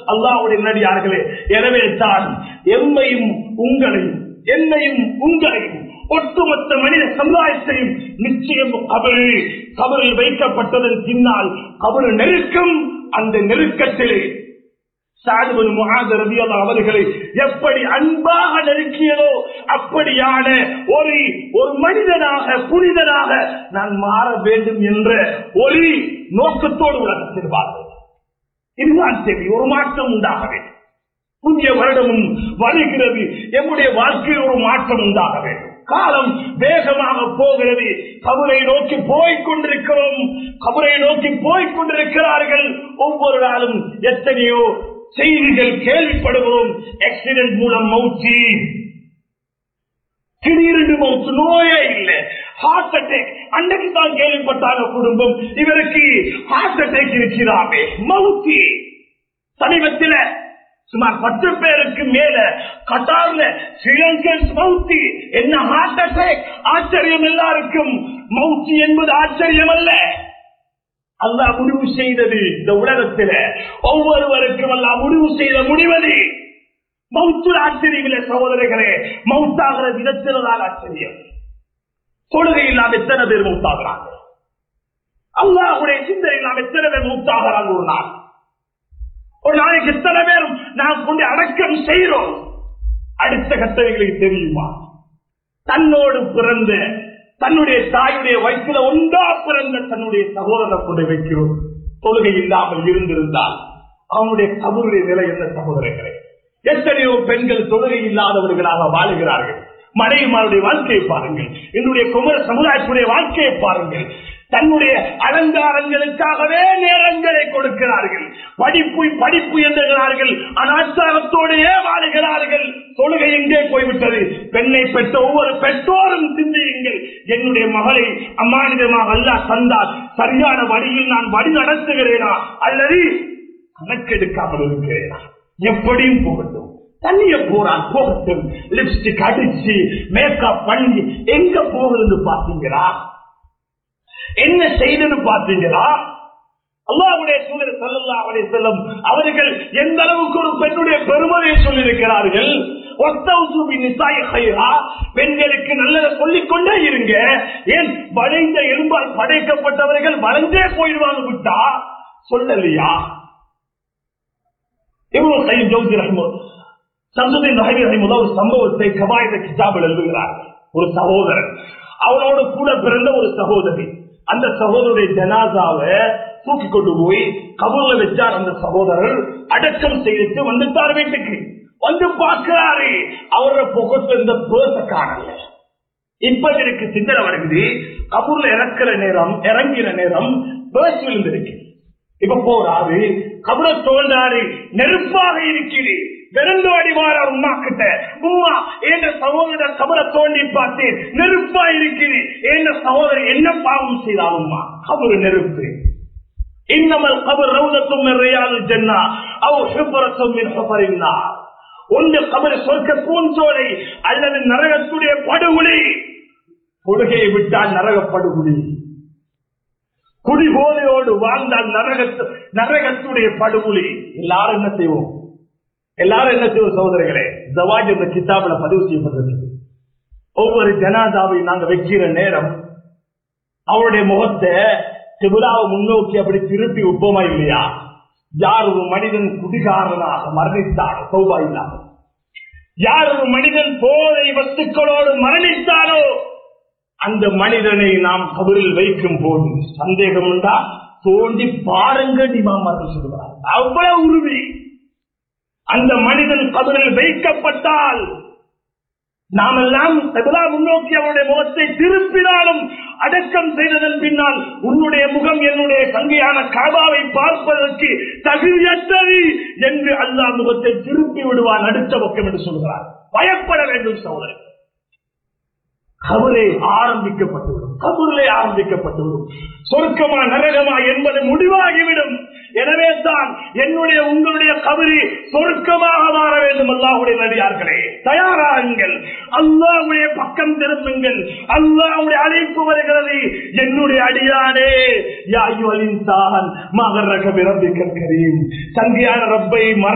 அல்லாஹ்வுடைய நடிகார்களே எனவே தான் எம்மையும் உங்களையும் என்னையும் உங்களையும் ஒட்டுமொத்த மனித சமுதாயத்தையும் நிச்சயம் கபரு கபரில் வைக்கப்பட்டதன் பின்னால் கபரு நெருக்கம் அந்த நெருக்கத்திலே சாதுவன் முகாத ரபியல்லா அவர்களை எப்படி அன்பாக நெருக்கியதோ அப்படியான ஒரு ஒரு மனிதனாக புனிதனாக நான் மாற வேண்டும் என்ற ஒரு நோக்கத்தோடு உலகத்தில் வாழ்ந்தது இதுதான் தேவை ஒரு மாற்றம் உண்டாக வேண்டும் புதிய வருடமும் வருகிறது எம்முடைய வாழ்க்கையில் ஒரு மாற்றம் உண்டாக வேண்டும் காலம் வேகமாக போகிறது கபரை நோக்கி போய்க் கொண்டிருக்கிறோம் கபரை நோக்கி போய்க் கொண்டிருக்கிறார்கள் ஒவ்வொரு நாளும் எத்தனையோ செய்திகள் கேள்விப்படுகிறோம் ஆக்சிடென்ட் மூலம் மௌச்சி திடீரென்று மௌத்து நோயே இல்லை ஹார்ட் அட்டாக் அன்னைக்கு தான் கேள்விப்பட்டாங்க குடும்பம் இவருக்கு ஹார்ட் அட்டாக் இருக்கிறாமே மௌத்தி சமீபத்தில் சுமார் பத்து பேருக்கு மேல கட்டார்ல ஸ்ரீலங்கன் மௌத்தி என்ன ஹார்ட் அட்டாக் ஆச்சரியம் எல்லாருக்கும் மௌத்தி என்பது ஆச்சரியம் அல்ல அல்லாஹ் முடிவு செய்தது இந்த உலகத்தில ஒவ்வொருவருக்கும் அல்லாஹ் முடிவு செய்த முடிவது மௌத்து ஆச்சரியங்களே சகோதரர்களே மௌத்தாகிற விதத்தில்தான் ஆச்சரியம் தொழுகை இல்லாம எத்தனை பேர் மௌத்தாகிறாங்க அல்லாஹுடைய சிந்தனை இல்லாம எத்தனை பேர் மௌத்தாகிறாங்க ஒரு நாள் ஒரு நாளைக்கு எத்தனை பேரும் நாம் கொண்டு அடக்கம் செய்கிறோம் அடுத்த கட்டளைகளுக்கு தெரியுமா தன்னோடு பிறந்த தன்னுடைய தாயுடைய வயிற்றுல ஒன்றா பிறந்த தன்னுடைய சகோதரனை கொண்டு வைக்கிறோம் தொழுகை இல்லாமல் இருந்திருந்தால் அவனுடைய கபருடைய நிலை என்ன சகோதரர்களே எத்தனையோ பெண்கள் தொழுகை இல்லாதவர்களாக வாழுகிறார்கள் மனைவிமாருடைய வாழ்க்கையை பாருங்கள் என்னுடைய குமர சமுதாயத்துடைய வாழ்க்கையை பாருங்கள் தன்னுடைய அலங்காரங்களுக்காகவே நேரங்களை கொடுக்கிறார்கள் படிப்பு படிப்பு என்கிறார்கள் அனாச்சாரத்தோடையே வாழுகிறார்கள் தொழுகை எங்கே போய்விட்டது பெண்ணை பெற்ற ஒவ்வொரு பெற்றோரும் சிந்தியுங்கள் என்னுடைய மகளை அம்மானிதமாக அல்ல தந்தால் சரியான வழியில் நான் வழி நடத்துகிறேனா அல்லது கணக்கெடுக்காமல் இருக்கிறேனா எப்படியும் போகட்டும் தண்ணிய போறான் போகட்டும் லிப்ஸ்டிக் அடிச்சு மேக்கப் பண்ணி எங்க போகுதுன்னு பாத்தீங்களா என்ன செய்தன்னு பாத்தீங்களா அல்லாவுடைய சூழல் சல்லல்லா அவரை செல்லும் அவர்கள் எந்த அளவுக்கு ஒரு பெண்ணுடைய பெருமதியை சொல்லியிருக்கிறார்கள் பெண்களுக்கு நல்லதை சொல்லிக் கொண்டே இருங்க ஏன் வளைந்த எலும்பால் படைக்கப்பட்டவர்கள் வளைந்தே போயிடுவாங்க விட்டா சொல்லலையா இவ்வளவு சைன் ஜோதி ரஹ்மத் சந்ததின் நகை ரஹிமுல்லா ஒரு சம்பவத்தை கபாயத கிதாபில் எழுதுகிறார் ஒரு சகோதரன் அவனோட கூட பிறந்த ஒரு சகோதரி அந்த சகோதரருடைய ஜனாதாவை தூக்கி கொண்டு போய் கபூர்ல வச்சார் அந்த சகோதரர் அடக்கம் செய்துட்டு வந்துட்டார் வீட்டுக்கு வந்து பார்க்கிறாரு அவரோட புகத்துல இருந்த பேச காணல இப்ப எனக்கு சிந்தனை வருகிறது கபூர்ல இறக்குற நேரம் இறங்கிற நேரம் பேச விழுந்திருக்கு இப்ப போறாரு கபரை தோன்றாரு நெருப்பாக இருக்கிறது விரண்டு அடிவார உமா கிட்ட உமா என்ற சகோதர கபரை தோண்டி பார்த்து நெருப்பா இருக்குது என்ற சகோதரர் என்ன பாவம் செய்தால் உமா கபரு நெருப்பு இன்னமல் கபர் ரவுதத்தும் ரியால் ஜன்னா அவ் ஹிபரத்தும் மின் ஹபரின்னா ஒன்று கபர் சொர்க்க பூஞ்சோலை அல்லது நரகத்துடைய படுகொலை கொள்கையை விட்டால் நரக படுகொலை குடிபோதையோடு வாழ்ந்தால் நரகத்து நரகத்துடைய படுகொலை எல்லாரும் என்ன செய்வோம் எல்லாரும் என்ன செய்வோம் சகோதரர்களே ஜவாஜ் என்ற கிதாபில் பதிவு செய்யப்பட்டிருக்கு ஒவ்வொரு ஜனாதாவை நாங்க வைக்கிற நேரம் அவருடைய முகத்தை திபுராவை முன்னோக்கி அப்படி திருப்பி உப்பமா இல்லையா யார் ஒரு மனிதன் குடிகாரனாக மரணித்தாரோ சௌபா இல்லாமல் யார் ஒரு மனிதன் போதை வஸ்துக்களோடு மரணித்தாரோ அந்த மனிதனை நாம் கபரில் வைக்கும் போது சந்தேகம் உண்டா தோண்டி பாருங்க இமாமர்கள் சொல்லுகிறார் அவ்வளவு உறுதி அந்த மனிதன் கபரில் வைக்கப்பட்டால் நாமெல்லாம் சகுலா முன்னோக்கி அவருடைய முகத்தை திருப்பினாலும் அடக்கம் செய்ததன் பின்னால் உன்னுடைய முகம் என்னுடைய சங்கையான காபாவை பார்ப்பதற்கு தகுதியற்றது என்று அல்லாஹ் முகத்தை திருப்பி விடுவான் அடுத்த பக்கம் என்று சொல்கிறார் பயப்பட வேண்டும் சகோதரர் கபரே ஆரம்பிக்கப்பட்டுவிடும் கபூரிலே ஆரம்பிக்கப்பட்டுவிடும் சொர்க்கமா நரகமா என்பது முடிவாகிவிடும் எனவே தான் என்னுடைய உங்களுடைய கபரி சொர்க்கமாக மாற வேண்டும் அல்லாஹுடைய நடிகார்களே தயாராகுங்கள் அல்லாஹுடைய பக்கம் திரும்புங்கள் அல்லாஹுடைய அழைப்பு வருகிறது என்னுடைய அடியானே யாயுவலின் தான் மகர் ரக விரம்பிக்கல் கரீம் சங்கியான ரப்பை